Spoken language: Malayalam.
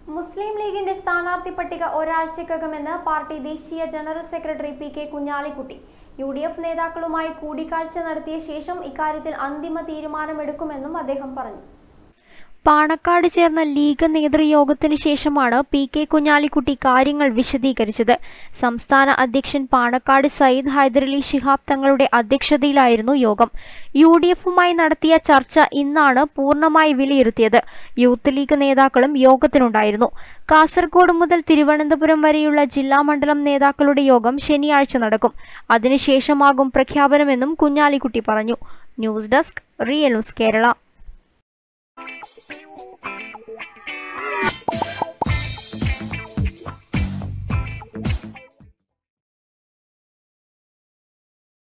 മുസ്ലിം ലീഗിന്റെ സ്ഥാനാർത്ഥി പട്ടിക ഒരാഴ്ചക്കകമെന്ന് പാർട്ടി ദേശീയ general secretary P K Kunhalikutty U D F നേതാക്കളുമായി കൂടിക്കാഴ്ച നടത്തിയ ശേഷം ഇക്കാര്യത്തിൽ അന്തിമ തീരുമാനമെടുക്കുമെന്നും അദ്ദേഹം പറഞ്ഞു പാണക്കാട് ചേർന്ന ലീഗ് നേതൃയോഗത്തിനു ശേഷമാണ് പി കെ കുഞ്ഞാലിക്കുട്ടി കാര്യങ്ങൾ വിശദീകരിച്ചത് സംസ്ഥാന അധ്യക്ഷൻ പാണക്കാട് സയ്യിദ് ഹൈദരലി ശിഹാബ് തങ്ങളുടെ അധ്യക്ഷതയിലായിരുന്നു യോഗം യു ഡി എഫുമായി നടത്തിയ ചർച്ച ഇന്നാണ് പൂർണ്ണമായി വിലയിരുത്തിയത് യൂത്ത് ലീഗ് നേതാക്കളും യോഗത്തിനുണ്ടായിരുന്നു കാസർഗോഡ് മുതൽ തിരുവനന്തപുരം വരെയുള്ള ജില്ലാ മണ്ഡലം നേതാക്കളുടെ യോഗം ശനിയാഴ്ച നടക്കും അതിനുശേഷമാകും പ്രഖ്യാപനമെന്നും കുഞ്ഞാലിക്കുട്ടി പറഞ്ഞു news desk real news Kerala